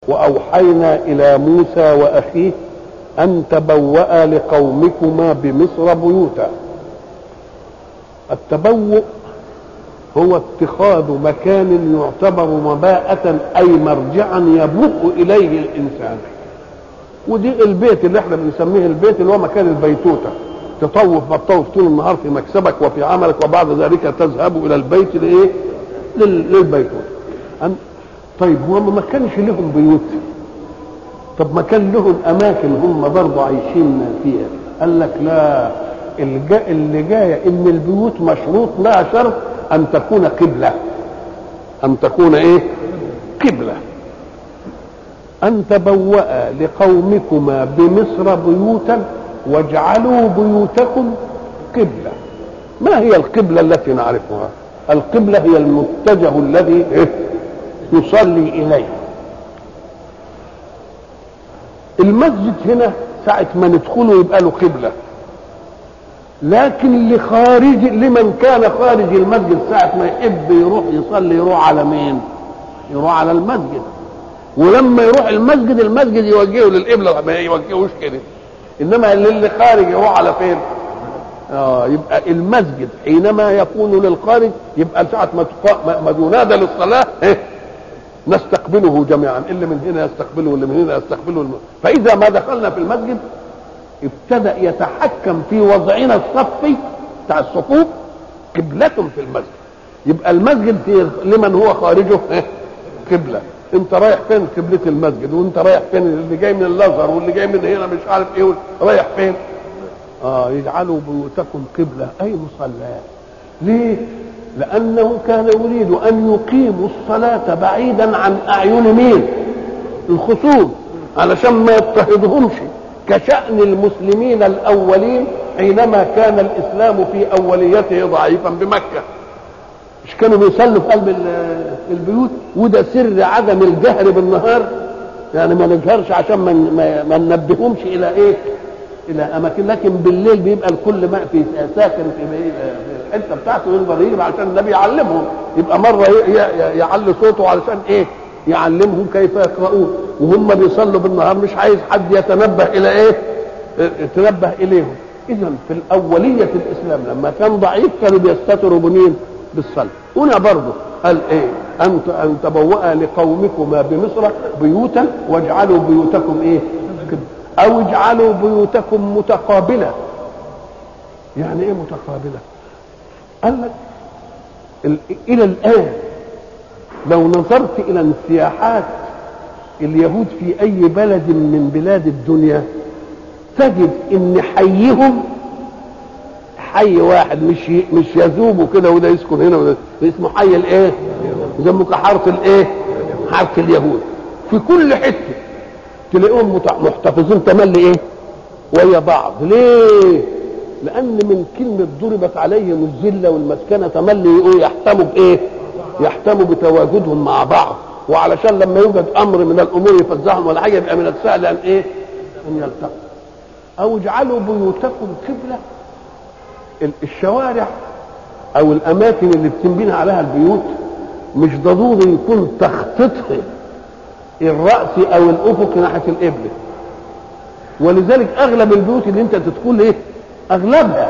واوحينا الى موسى واخيه ان تبوا لقومكما بمصر بيوتا التبوء هو اتخاذ مكان يعتبر مباءة أي مرجعا يبوء إليه الإنسان ودي البيت اللي احنا بنسميه البيت اللي هو مكان البيتوتة تطوف بتطوف طول النهار في مكسبك وفي عملك وبعد ذلك تذهب إلى البيت لإيه؟ للبيتوتة أن طيب هو ما كانش لهم بيوت طب ما كان لهم أماكن هم برضه عايشين فيها قال لك لا اللي جاية إن البيوت مشروط لها شرط أن تكون قبلة أن تكون إيه قبلة أن تبوأ لقومكما بمصر بيوتا واجعلوا بيوتكم قبلة ما هي القبلة التي نعرفها القبلة هي المتجه الذي يصلي إليه المسجد هنا ساعة ما ندخله يبقى له قبله لكن لخارج لمن كان خارج المسجد ساعة ما يحب يروح يصلي يروح على مين؟ يروح على المسجد ولما يروح المسجد المسجد يوجهه للقبلة ما يوجهوش كده انما اللي خارج يروح على فين؟ اه يبقى المسجد حينما يكون للخارج يبقى ساعة ما ما ينادى للصلاة إيه؟ نستقبله جميعا اللي من هنا يستقبله واللي من هنا يستقبله فإذا ما دخلنا في المسجد ابتدأ يتحكم في وضعنا الصفي بتاع الصفوف قبلة في المسجد يبقى المسجد لمن هو خارجه قبلة انت رايح فين قبلة المسجد وانت رايح فين اللي جاي من الازهر واللي جاي من هنا مش عارف ايه رايح فين اه يجعلوا بيوتكم قبلة اي مصلاة ليه لانه كان يريد ان يقيموا الصلاة بعيدا عن اعين مين الخصوم علشان ما يضطهدهمش كشأن المسلمين الأولين حينما كان الإسلام في أوليته ضعيفا بمكة مش كانوا بيصلوا في قلب البيوت وده سر عدم الجهر بالنهار يعني ما نجهرش عشان ما, ما ننبههمش إلى إيه إلى أماكن لكن بالليل بيبقى الكل ما في ساكن في الحتة بتاعته يقدر يجي عشان النبي يعلمهم يبقى مرة يعلي صوته علشان إيه يعلمهم كيف يقرؤون وهم بيصلوا بالنهار مش عايز حد يتنبه الى ايه يتنبه اليهم اذا في الاوليه الاسلام لما كان ضعيف كانوا بيستتروا بمين بالصلاه هنا برضه قال ايه ان ان تبوأ لقومكما بمصر بيوتا واجعلوا بيوتكم ايه او اجعلوا بيوتكم متقابله يعني ايه متقابله قال لك الى الان لو نظرت الى انسياحات اليهود في اي بلد من بلاد الدنيا تجد ان حيهم حي واحد مش مش يذوبوا كده وده يسكن هنا وده اسمه حي الايه؟ يسموه كحاره الايه؟ حاره اليهود في كل حته تلاقيهم محتفظين تملي ايه؟ ويا بعض ليه؟ لان من كلمه ضربت عليهم الذله والمسكنه تملي ايه يحتموا بايه؟ يحتموا بتواجدهم مع بعض وعلشان لما يوجد امر من الامور يفزعهم ولا حاجه يبقى من السهل ان ايه؟ ان يلتقوا. او اجعلوا بيوتكم قبله الشوارع او الاماكن اللي بتنبني عليها البيوت مش ضروري يكون تخطيطها الراس او الافق ناحيه القبله. ولذلك اغلب البيوت اللي انت تدخل ايه؟ اغلبها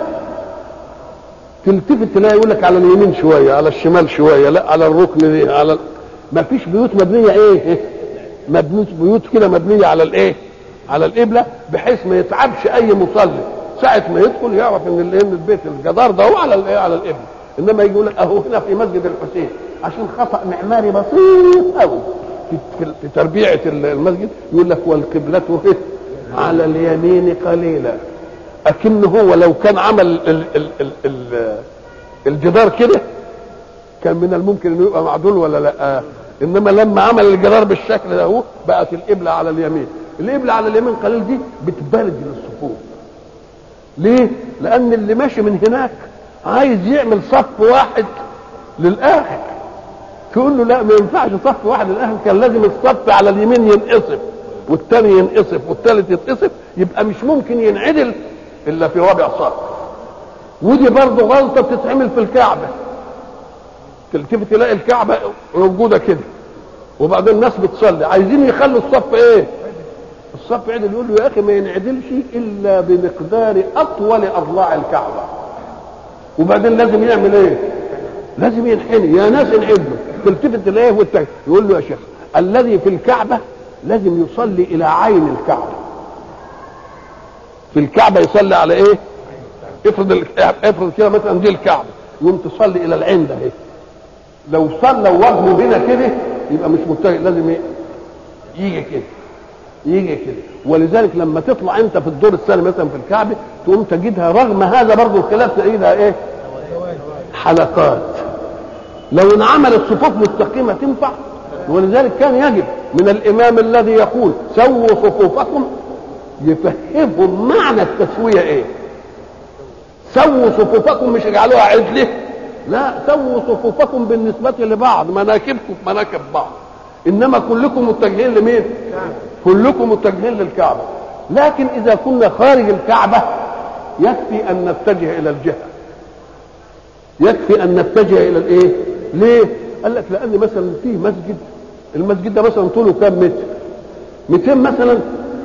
تلتفت تلاقي يقول لك على اليمين شويه على الشمال شويه لا على الركن دي على ما فيش بيوت مبنيه ايه مبنيه بيوت كده مبنيه على الايه على القبله بحيث ما يتعبش اي مصلي ساعه ما يدخل يعرف ان ان البيت الجدار ده هو على الايه على القبله انما يجي يقول لك اهو هنا في مسجد الحسين عشان خطا معماري بسيط قوي في, في, في تربيعه المسجد يقول لك والقبله على اليمين قليلا اكن هو لو كان عمل ال ال ال ال الجدار كده كان من الممكن انه يبقى معدول ولا لا انما لما عمل الجدار بالشكل ده هو بقت القبله على اليمين القبله على اليمين قليل دي بتبرد للصفوف ليه لان اللي ماشي من هناك عايز يعمل صف واحد للاخر تقول له لا ما ينفعش صف واحد للاخر كان لازم الصف على اليمين ينقصف والتاني ينقصف والتالت يتقصف يبقى مش ممكن ينعدل الا في رابع صف ودي برضه غلطه بتتعمل في الكعبه تلتفت تلاقي الكعبه موجوده كده وبعدين الناس بتصلي عايزين يخلوا الصف ايه الصف عدل يقول له يا اخي ما ينعدلش الا بمقدار اطول اضلاع الكعبه وبعدين لازم يعمل ايه لازم ينحني يا ناس انعدلوا تلتفت تلاقيه والتاني يقول له يا شيخ الذي في الكعبه لازم يصلي الى عين الكعبه في الكعبه يصلي على ايه افرض ال- افرض كده مثلا دي الكعبه يقوم تصلي الى العين ده اهي لو صلى وجهه هنا كده يبقى مش متجه لازم ايه يجي كده يجي كده ولذلك لما تطلع انت في الدور الثاني مثلا في الكعبه تقوم تجدها رغم هذا برضه الخلاف تجدها ايه حلقات لو انعملت صفوف مستقيمه تنفع ولذلك كان يجب من الامام الذي يقول سووا صفوفكم يفهمهم معنى التسويه ايه سووا صفوفكم مش اجعلوها عدله لا سووا صفوفكم بالنسبة لبعض مناكبكم في مناكب بعض إنما كلكم متجهين لمين؟ كلكم متجهين للكعبة لكن إذا كنا خارج الكعبة يكفي أن نتجه إلى الجهة يكفي أن نتجه إلى الإيه؟ ليه؟ قال لك لأن مثلا في مسجد المسجد ده مثلا طوله كام متر؟ 200 مثلا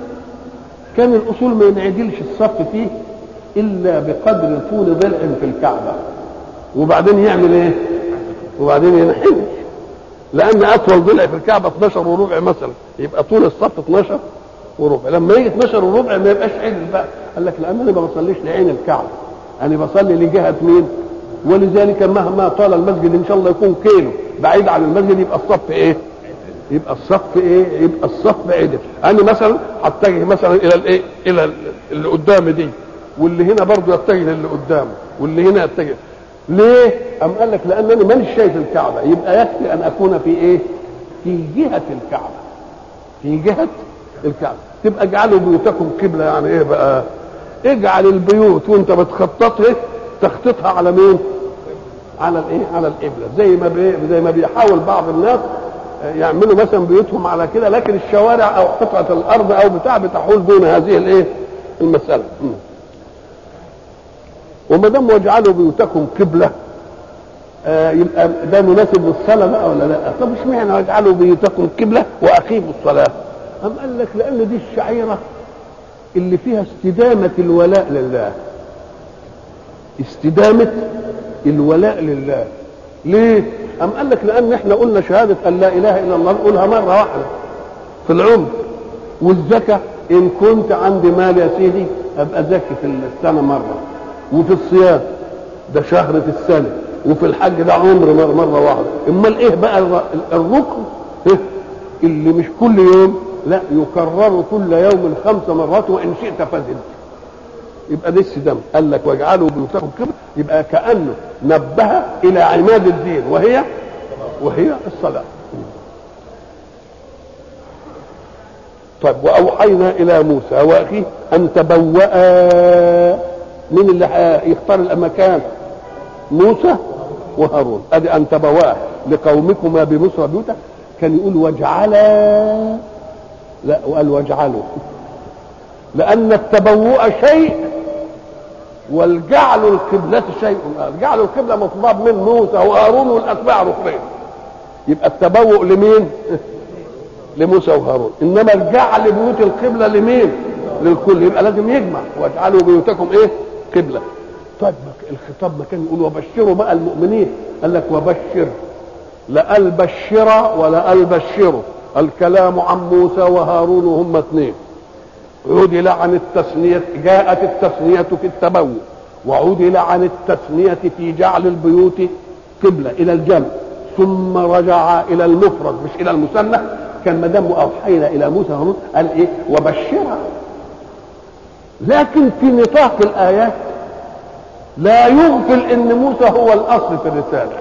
كان الأصول ما ينعدلش الصف فيه إلا بقدر طول ضلع في الكعبة وبعدين يعمل ايه وبعدين ينحني لان اطول ضلع في الكعبه 12 وربع مثلا يبقى طول الصف 12 وربع لما يجي 12 وربع ما يبقاش عدل بقى قال لك لان انا ما بصليش لعين الكعبه انا بصلي لجهه مين ولذلك مهما طال المسجد ان شاء الله يكون كيلو بعيد عن المسجد يبقى الصف ايه يبقى الصف ايه يبقى الصف عدل انا مثلا هتجه مثلا الى الايه الى اللي قدامي دي واللي هنا برضه يتجه للي قدامه واللي هنا يتجه ليه؟ أم قال لك لأنني مانيش شايف الكعبة يبقى يكفي أن أكون في إيه؟ في جهة الكعبة في جهة الكعبة تبقى اجعلوا بيوتكم قبلة يعني إيه بقى؟ اجعل البيوت وأنت بتخططها تخطيطها على مين؟ على الإيه؟ على القبلة زي ما بي... زي ما بيحاول بعض الناس يعملوا مثلا بيوتهم على كده لكن الشوارع أو قطعة الأرض أو بتاع بتحول دون هذه الإيه؟ المسألة. م. وما دام واجعلوا بيوتكم قبله آه يبقى ده مناسب للصلاه بقى ولا لا؟ طب اشمعنى واجعلوا بيوتكم قبله واقيموا الصلاه؟ أم قال لك لان دي الشعيره اللي فيها استدامه الولاء لله. استدامه الولاء لله. ليه؟ أم قال لك لان احنا قلنا شهاده ان لا اله الا الله نقولها مره واحده في العمر والزكاه ان كنت عندي مال يا سيدي ابقى زكي في السنه مره وفي الصيام ده شهر في السنة وفي الحج ده عمر مرة, مرة واحدة امال ايه بقى الركن اللي مش كل يوم لا يكرر كل يوم خمس مرات وان شئت فزد يبقى دي السدام قال لك واجعلوا بيوتكم كده يبقى كانه نبه الى عماد الدين وهي وهي الصلاه طيب واوحينا الى موسى واخيه ان تبوأ مين اللي يختار المكان موسى وهارون ادي ان تبواه لقومكما بمصر بيوتا كان يقول واجعلا لا وقال واجعلوا لان التبوء شيء والجعل القبلة شيء آخر جعل القبلة مطلوب من موسى وهارون والأتباع الأخرين يبقى التبوء لمين؟ لموسى وهارون إنما الجعل بيوت القبلة لمين؟ للكل يبقى لازم يجمع واجعلوا بيوتكم إيه؟ قبلة طيب الخطاب ما كان يقول وبشروا بقى المؤمنين قال لك وبشر لا البشر ولا البشر الكلام عن موسى وهارون وهم اثنين عدل عن التثنية جاءت التثنية في التبوء وعدل عن التثنية في جعل البيوت قبلة إلى الجمع ثم رجع إلى المفرد مش إلى المثنى كان ما دام أوحينا إلى موسى وهارون قال إيه وبشرها لكن في نطاق الآيات لا يغفل ان موسى هو الاصل في الرساله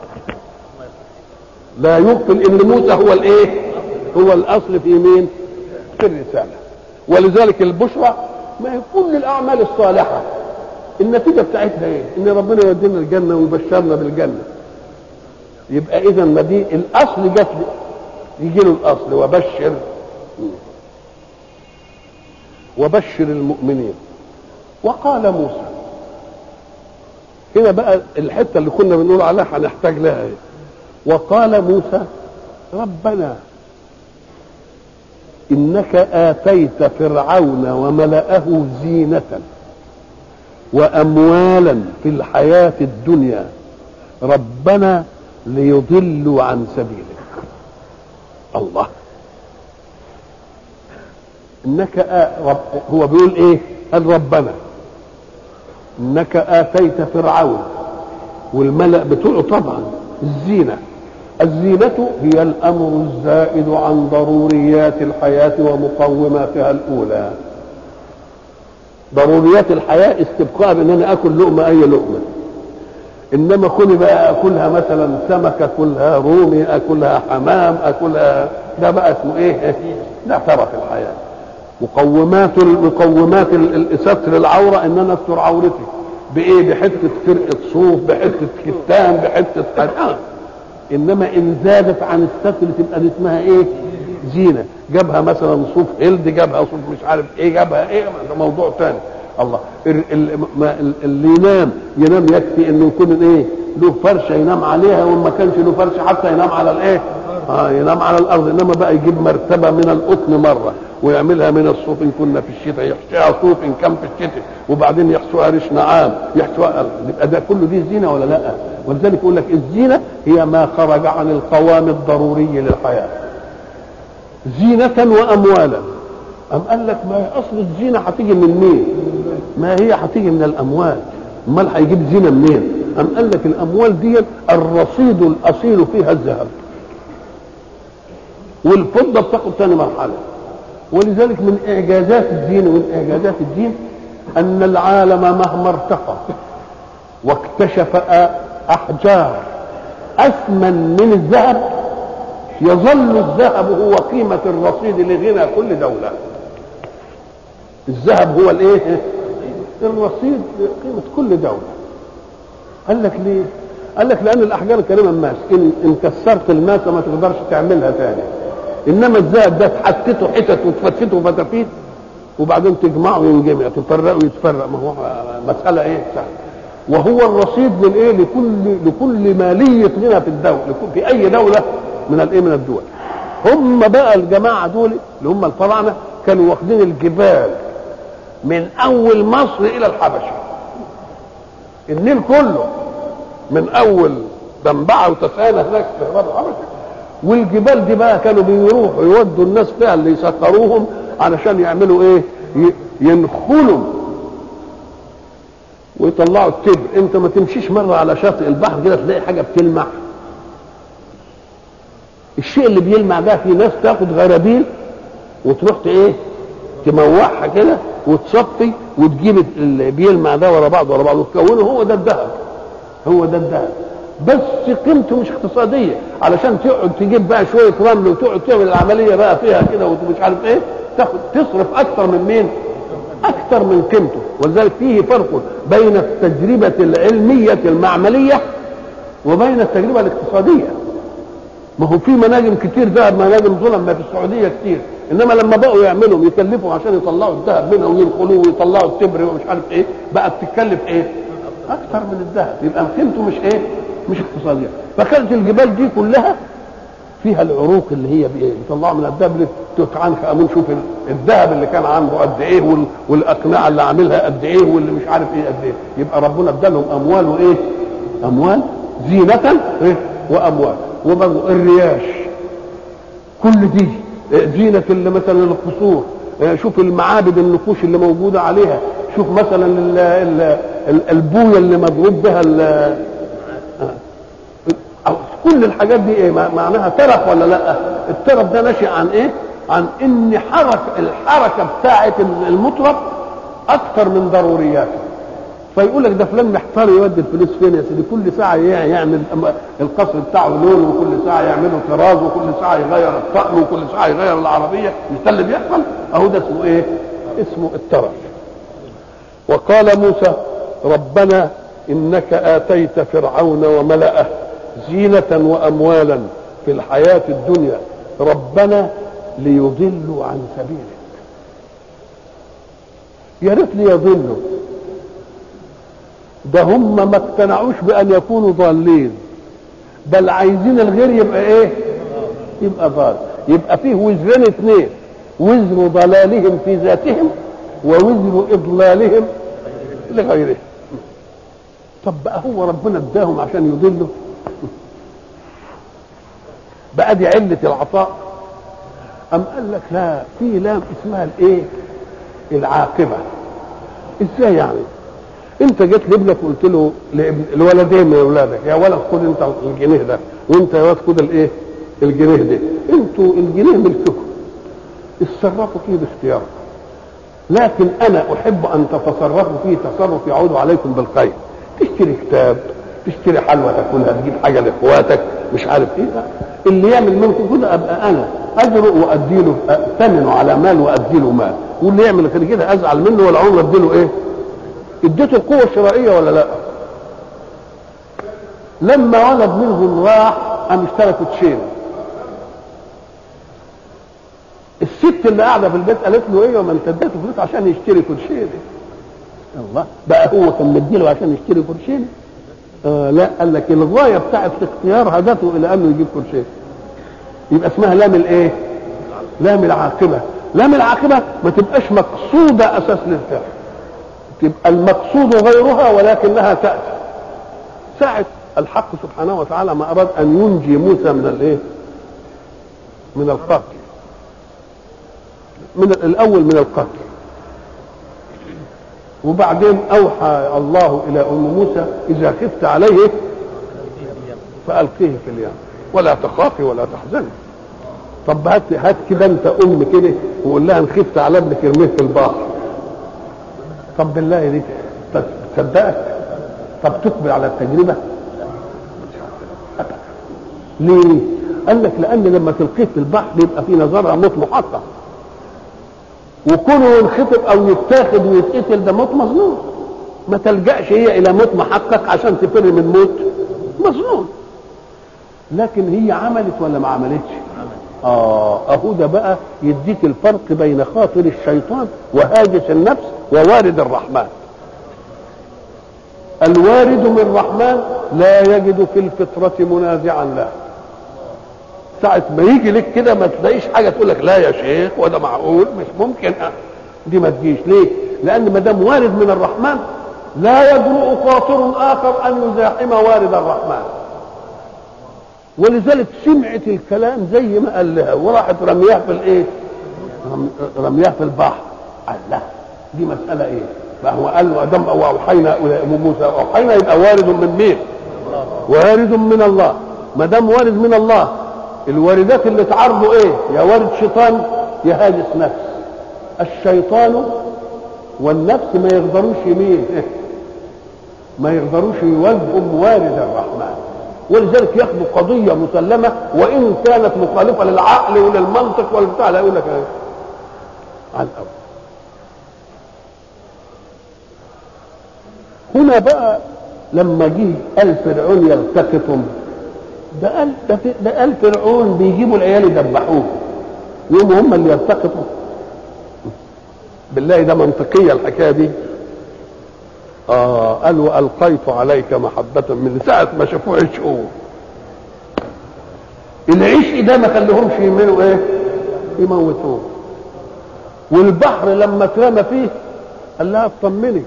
لا يغفل ان موسى هو الايه هو الاصل في مين في الرساله ولذلك البشرى ما هي كل الاعمال الصالحه النتيجه بتاعتها ايه ان ربنا يودينا الجنه ويبشرنا بالجنه يبقى اذا ما دي الاصل جت يجي له الاصل وبشر وبشر المؤمنين وقال موسى هنا بقى الحته اللي كنا بنقول عليها هنحتاج لها ايه وقال موسى ربنا انك اتيت فرعون وملأه زينة واموالا في الحياة الدنيا ربنا ليضلوا عن سبيلك الله انك آ... رب... هو بيقول ايه قال ربنا انك اتيت فرعون والملأ بتوعه طبعا الزينة الزينة هي الأمر الزائد عن ضروريات الحياة ومقوماتها الأولى ضروريات الحياة استبقاء بأن أنا آكل لقمة أي لقمة إنما كوني بقى أكلها مثلا سمك أكلها رومي أكلها حمام أكلها ده بقى اسمه إيه؟ ده ترف الحياة مقومات مقومات ستر العورة إن أنا أستر عورتي بايه بحته فرقه صوف بحته كتان بحته حاجة. انما ان زادت عن الستر تبقى دي اسمها ايه زينه جابها مثلا صوف هلد جابها صوف مش عارف ايه جابها ايه ده موضوع تاني الله اللي ينام ينام يكفي انه يكون ايه له فرشه ينام عليها وما كانش له فرشه حتى ينام على الايه اه ينام على الارض انما بقى يجيب مرتبه من القطن مره ويعملها من الصوف ان كنا في الشتاء يحشيها صوف ان كان في الشتاء وبعدين يحشوها ريش نعام يحشوها يبقى ده كله دي زينه ولا لا؟ ولذلك يقول لك الزينه هي ما خرج عن القوام الضروري للحياه. زينة وأموالا. أم قال لك ما هي أصل الزينة هتيجي من مين؟ ما هي هتيجي من الأموال. أمال هيجيب زينة منين؟ أم قال لك الأموال دي الرصيد الأصيل فيها الذهب. والفضة بتاخد ثاني مرحلة. ولذلك من إعجازات الدين ومن إعجازات الدين أن العالم مهما ارتقى واكتشف أحجار أثمن من الذهب يظل الذهب هو قيمة الرصيد لغنى كل دولة الذهب هو الايه الرصيد لقيمة كل دولة قال لك ليه قال لك لأن الأحجار الكريمة الماس إن, إن كسرت الماسة ما تقدرش تعملها تاني إنما الذهب ده تحتته حتت وتفتته فتافيت وبعدين تجمعه وينجمع تفرقه ويتفرق ما هو مسألة إيه سهل وهو الرصيد للايه لكل لكل ماليه غنى في الدوله لكل في اي دوله من الايه من الدول هم بقى الجماعه دول اللي هم الفراعنه كانوا واخدين الجبال من اول مصر الى الحبشه النيل كله من اول دنبعه وتسالة هناك في غرب الحبشه والجبال دي بقى كانوا بيروحوا يودوا الناس فيها اللي يسخروهم علشان يعملوا ايه ينخلوا ويطلعوا التبر انت ما تمشيش مره على شاطئ البحر كده تلاقي حاجه بتلمع الشيء اللي بيلمع ده في ناس تاخد غرابيل وتروح ايه تموحها كده وتصفي وتجيب اللي بيلمع ده ورا بعض ورا بعض وتكونه هو ده الذهب هو ده الذهب بس قيمته مش اقتصاديه علشان تقعد تجيب بقى شويه رمل وتقعد تعمل العمليه بقى فيها كده ومش عارف ايه تاخد تصرف اكثر من مين؟ اكثر من قيمته ولذلك فيه فرق بين التجربه العلميه المعمليه وبين التجربه الاقتصاديه ما هو في مناجم كتير ذهب مناجم ظلم ما في السعوديه كتير انما لما بقوا يعملوا يكلفوا عشان يطلعوا الذهب منها وينقلوه ويطلعوا التبر ومش عارف ايه بقت تتكلف ايه؟ اكثر من الذهب يبقى قيمته مش ايه؟ مش اقتصاديه فكانت الجبال دي كلها فيها العروق اللي هي بيطلعوا من الذهب توت عنخ امون شوف الذهب اللي كان عنده قد ايه والاقنعه اللي عاملها قد ايه واللي مش عارف ايه قد ايه يبقى ربنا ادالهم اموال وايه؟ اموال زينة إيه؟ واموال وبرضه الرياش كل دي زينة اللي مثلا القصور شوف المعابد النقوش اللي موجودة عليها شوف مثلا ال ال ال البوية اللي مضروب بها كل الحاجات دي ايه معناها ترف ولا لا الترف ده ناشئ عن ايه عن ان حركة الحركة بتاعة المطرب اكثر من ضرورياته فيقول لك ده فلان محتار يودي الفلوس فين يا سيدي كل ساعه يعمل القصر بتاعه لون وكل ساعه يعمله طراز وكل ساعه يغير الطقم وكل ساعه يغير العربيه مش ده اللي بيحصل اهو ده اسمه ايه؟ اسمه الترف وقال موسى ربنا انك اتيت فرعون وملأه زينة واموالا في الحياة الدنيا ربنا ليضلوا عن سبيلك يا ريت ليضلوا ده هم ما اقتنعوش بان يكونوا ضالين بل عايزين الغير يبقى ايه يبقى ضال يبقى فيه وزرين اثنين وزر ضلالهم في ذاتهم ووزر اضلالهم لغيرهم طب بقى هو ربنا اداهم عشان يضلوا بقى دي علة العطاء أم قال لك لا في لام اسمها الايه العاقبة ازاي يعني انت جيت لابنك وقلت له لابن الولدين من اولادك يا ولد خد انت الجنيه ده وانت يا ولد خد الايه الجنيه ده انتوا الجنيه ملككم اتصرفوا فيه باختياركم لكن انا احب ان تتصرفوا فيه تصرف يعود عليكم بالخير تشتري كتاب تشتري حلوى تاكلها تجيب حاجه لاخواتك مش عارف ايه لا. اللي يعمل منكم كده ابقى انا اجرؤ وادي له ائتمنه على مال وادي له مال واللي يعمل غير كده ازعل منه ولا عمر ادي له ايه اديته القوه الشرائيه ولا لا لما ولد منهم راح قام اشترى كوتشين الست اللي قاعده في البيت قالت له ايه وما انت اديته فلوس عشان يشتري كوتشين الله بقى هو كان مديله عشان يشتري كوتشين آه لا قال لك الغايه بتاعت الاختيار هدته الى انه يجيب كوتشين يبقى اسمها لام الايه لام العاقبه لام العاقبه ما تبقاش مقصوده اساس للفعل تبقى المقصود غيرها ولكنها تاتي ساعه الحق سبحانه وتعالى ما اراد ان ينجي موسى من الايه من القتل من الاول من القتل وبعدين اوحى الله الى ام موسى اذا خفت عليه فالقيه في اليم ولا تخافي ولا تحزني طب هات هات كده انت ام كده وقول لها ان خفت على ابنك ارميه في البحر طب بالله دي تصدقك طب تقبل على التجربه ليه قال لك لان لما تلقيه في البحر يبقى في نظرها موت محقق وكونه ينخطب او يتاخد ويتقتل ده موت مظنون ما تلجاش هي الى موت محقق عشان تفر من موت مظنون لكن هي عملت ولا ما عملتش اه اهو ده بقى يديك الفرق بين خاطر الشيطان وهاجس النفس ووارد الرحمن الوارد من الرحمن لا يجد في الفطرة منازعا له ساعة ما يجي لك كده ما تلاقيش حاجة تقول لك لا يا شيخ وده معقول مش ممكن دي ما تجيش ليه؟ لأن ما دام وارد من الرحمن لا يجرؤ خاطر آخر أن يزاحم وارد الرحمن ولذلك سمعت الكلام زي ما قال لها وراحت رمياه في الايه؟ رمياه في البحر قال لا دي مسألة ايه؟ فهو قال له ادم واوحينا الى ام موسى اوحينا يبقى وارد من مين؟ وارد من الله ما دام وارد من الله الواردات اللي تعرضوا ايه؟ يا وارد شيطان يا هاجس نفس الشيطان والنفس ما يقدروش يمين ما يقدروش يواجهوا موارد الرحمن ولذلك ياخدوا قضية مسلمة وإن كانت مخالفة للعقل وللمنطق والبتاع لا يقول لك ايه على الأول هنا بقى لما جه قال فرعون يلتقطهم ده قال ده, ده قال فرعون بيجيبوا العيال يذبحوه يوم هم اللي يلتقطوا بالله ده منطقية الحكاية دي آه قال وألقيت عليك محبة من ساعة ما شافوه عشقوه العشق ده ما خليهمش يعملوا ايه؟ يموتوه والبحر لما اترمى فيه قال لها اطمني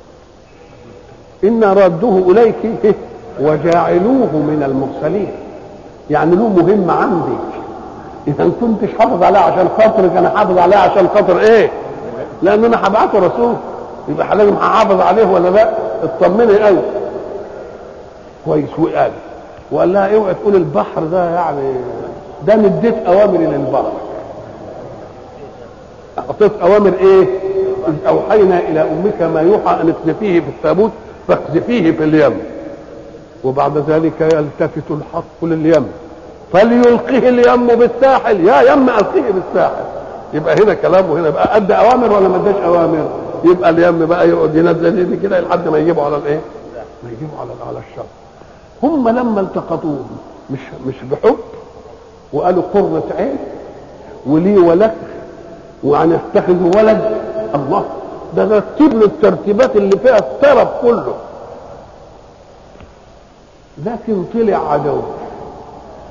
إن رادوه إليك وجاعلوه من المرسلين يعني له مهمة عندك إذا كنتش حافظ عليه عشان خاطرك أنا حافظ عليه عشان خاطر إيه؟ لأن أنا هبعته رسول يبقى لازم هحافظ عليه ولا لا؟ اطمني قوي كويس وقال وقال لها اوعي تقول البحر ده يعني ده نديت اوامر للبحر اعطيت اوامر ايه؟ إذ اوحينا الى امك ما يوحى ان اقذفيه في التابوت فاقذفيه في اليم وبعد ذلك يلتفت الحق لليم فليلقه اليم بالساحل يا يم القيه بالساحل يبقى هنا كلام وهنا بقى ادى اوامر ولا ما اداش اوامر يبقى اليم بقى يقعد ينزل يدي كده لحد ما يجيبوا على الايه ما يجيبوا على على الشر هم لما التقطوه مش مش بحب وقالوا قرة عين ولي ولك وأن يتخذوا ولد الله ده رتب له الترتيبات اللي فيها الطرف كله لكن طلع عدو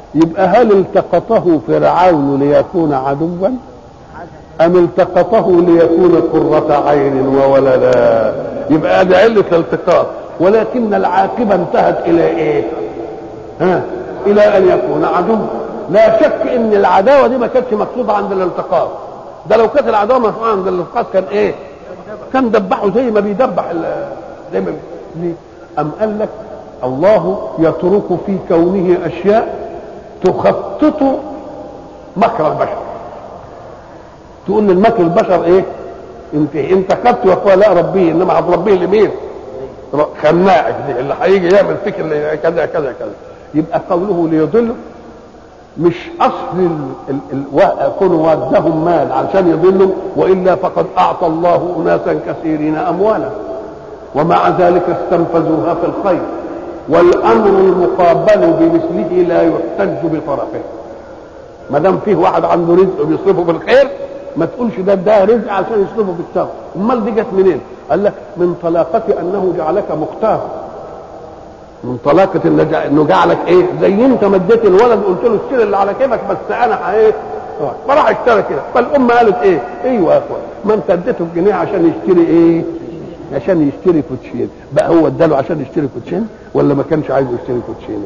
يبقى هل التقطه فرعون ليكون عدوا ام التقطه ليكون قرة عين وولدا يبقى ده علة الالتقاط ولكن العاقبة انتهت الى ايه ها الى ان يكون عدوا لا شك ان العداوة دي ما كانتش مقصودة عند الالتقاط ده لو كانت العداوة مقصودة عند الالتقاط كان ايه كان دبحه زي ما بيدبح زي ما ليه ام قال لك الله يترك في كونه اشياء تخطط مكر البشر تقول للمكر البشر ايه انت انت خدت يا لا ربيه انما هتربيه لمين خناقك دي اللي هيجي يعمل فيك اللي كذا كذا كذا يبقى قوله ليضل مش اصل كون ودهم مال علشان يضلوا والا فقد اعطى الله اناسا كثيرين اموالا ومع ذلك استنفذوها في الخير والامر المقابل بمثله لا يحتج بطرفه ما دام فيه واحد عنده رزق بيصرفه في الخير ما تقولش ده ده رزق عشان يصرفه في الشر امال دي جت منين قال لك من طلاقة انه جعلك مختار من طلاقة انه جعلك ايه زي انت مديت الولد قلت له اشتري اللي على كيفك بس انا ايه فراح اشترى كده فالام قالت ايه ايوه يا اخوان ما انت اديته الجنيه عشان يشتري ايه عشان يشتري كوتشين بقى هو اداله عشان يشتري كوتشين ولا ما كانش عايز يشتري كوتشين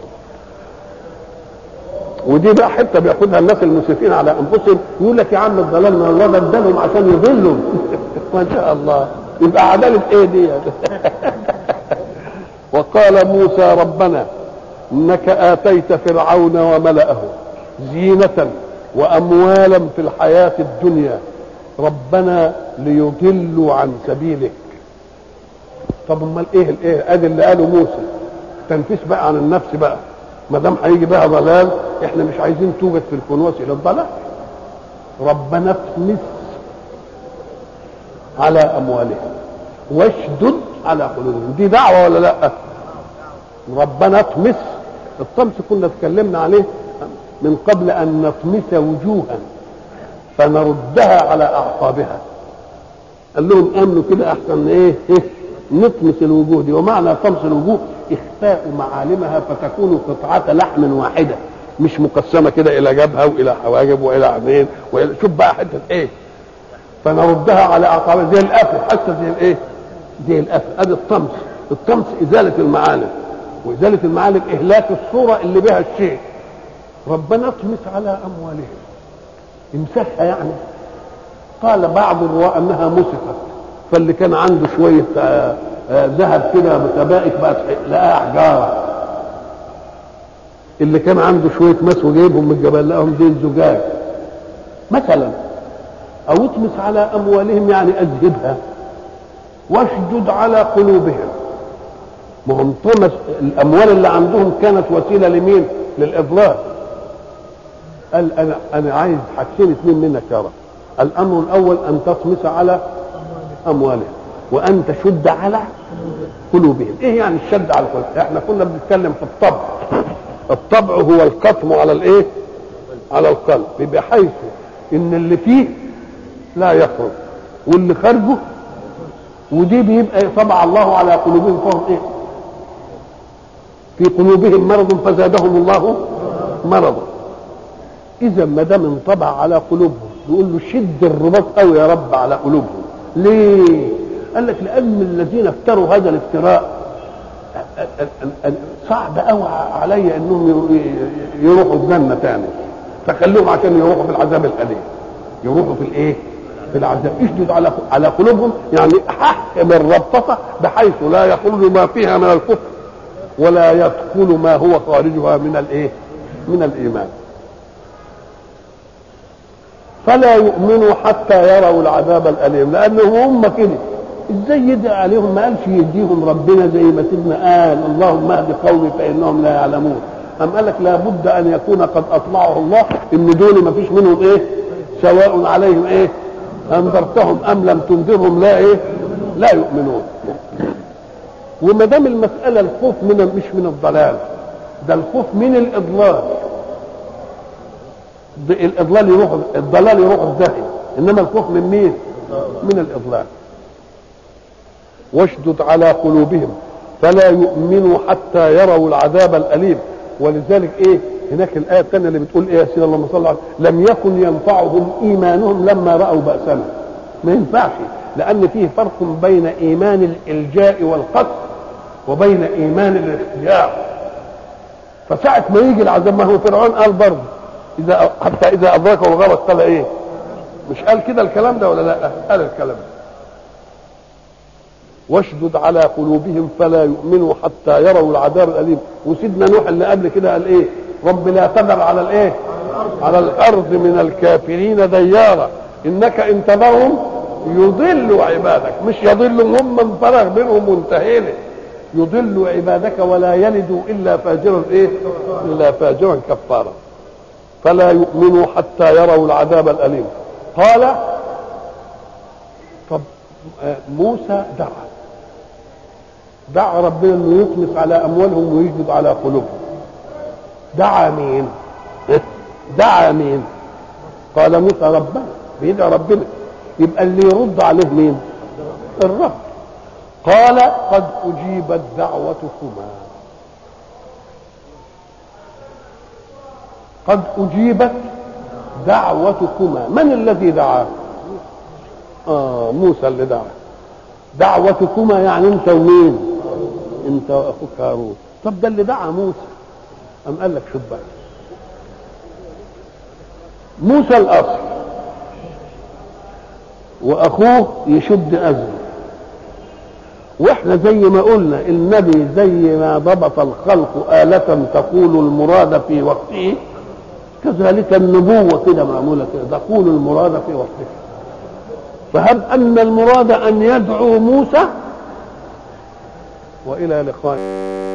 ودي بقى حته بياخدها الناس المسرفين على انفسهم يقول لك يا عم الضلال ما الله ده ادالهم عشان يضلوا ما شاء الله يبقى عداله ايه دي وقال موسى ربنا انك اتيت فرعون وملأه زينة واموالا في الحياة الدنيا ربنا ليضلوا عن سبيلك طب امال ايه الايه ادي اللي قاله موسى تنفيس بقى عن النفس بقى ما دام هيجي بقى ضلال احنا مش عايزين توجد في الكون وسيله الضلال ربنا اطمس على اموالهم واشدد على قلوبهم دي دعوه ولا لا ربنا اطمس الطمس كنا اتكلمنا عليه من قبل ان نطمس وجوها فنردها على اعقابها قال لهم امنوا كده احسن ايه, إيه؟ نطمس الوجوه دي ومعنى طمس الوجوه اخفاء معالمها فتكون قطعه لحم واحده مش مقسمه كده الى جبهه والى حواجب والى عينين والى شوف بقى حته ايه فنردها على اعقابها زي القفل حتى زي الايه زي القفل ادي الطمس الطمس ازاله المعالم وازاله المعالم اهلاك الصوره اللي بها الشيء ربنا اطمس على اموالهم امسكها يعني قال بعض الرواة انها مسكت فاللي كان عنده شويه آه آه ذهب كده متبائك بقت لقاها حجاره اللي كان عنده شويه مس وجايبهم من الجبل لقاهم زي الزجاج مثلا او اطمس على اموالهم يعني اذهبها واشدد على قلوبهم ما هم طمس الاموال اللي عندهم كانت وسيله لمين للاضلال قال انا انا عايز حاجتين اثنين منك يا رب الامر الاول ان تطمس على اموالهم وان تشد على قلوبهم ايه يعني الشد على القلوب احنا كنا بنتكلم في الطبع الطبع هو القطم على الايه على القلب بحيث ان اللي فيه لا يخرج واللي خارجه ودي بيبقى طبع الله على قلوبهم فهم ايه في قلوبهم مرض فزادهم الله مرضا اذا ما دام انطبع على قلوبهم يقول له شد الرباط قوي يا رب على قلوبهم ليه قال لك لان الذين افتروا هذا الافتراء صعب قوي علي انهم يروحوا الجنه تاني فخلوهم عشان يروحوا في العذاب الاليم يروحوا في الايه في العذاب اشدد على على قلوبهم يعني حكم الربطه بحيث لا يخرج ما فيها من الكفر ولا يدخل ما هو خارجها من الايه من الايمان فلا يؤمنوا حتى يروا العذاب الاليم لانهم هم كده ازاي يدعي عليهم ما قالش يديهم ربنا زي ما سيدنا قال اللهم اهد قومي فانهم لا يعلمون أم قال لك لابد ان يكون قد اطلعه الله ان دول ما فيش منهم ايه سواء عليهم ايه انذرتهم ام لم تنذرهم لا ايه لا يؤمنون وما دام المساله الخوف من مش من الضلال ده الخوف من الاضلال الاضلال يروح الضلال يروح الداخل انما الخوف من مين من الاضلال واشدد على قلوبهم فلا يؤمنوا حتى يروا العذاب الاليم ولذلك ايه هناك الايه الثانيه اللي بتقول ايه يا سيدي اللهم صل على لم يكن ينفعهم ايمانهم لما راوا باسنا ما ينفعش لان فيه فرق بين ايمان الالجاء والقتل وبين ايمان الاختيار فساعة ما يجي العذاب ما هو فرعون قال برضه اذا حتى اذا ادركه الغرق قال ايه مش قال كده الكلام ده ولا لا قال الكلام ده واشدد على قلوبهم فلا يؤمنوا حتى يروا العذاب الاليم وسيدنا نوح اللي قبل كده قال ايه رب لا تذر على الايه على الارض من الكافرين ديارا انك ان تذرهم يضلوا عبادك مش يضلوا هم من فرغ بينهم منتهين يضل عبادك ولا يلد الا فاجرا ايه الا فاجرا كفارا فلا يؤمنوا حتى يروا العذاب الاليم قال طب موسى دعا دعا ربنا انه يطمس على اموالهم ويجلد على قلوبهم دعا مين دعا مين قال موسى ربنا بيدعي ربنا يبقى اللي يرد عليه مين الرب قال قد اجيبت دعوتكما قد اجيبت دعوتكما من الذي دعا اه موسى اللي دعا دعوتكما يعني انت ومين انت واخوك هارون طب ده اللي دعا موسى ام قال لك شوف بقى موسى الاصل واخوه يشد ازمه واحنا زي ما قلنا النبي زي ما ضبط الخلق آلة تقول المراد في وقته كذلك النبوة كده معمولة كده تقول المراد في وقته فهب أن المراد أن يدعو موسى وإلى لقاء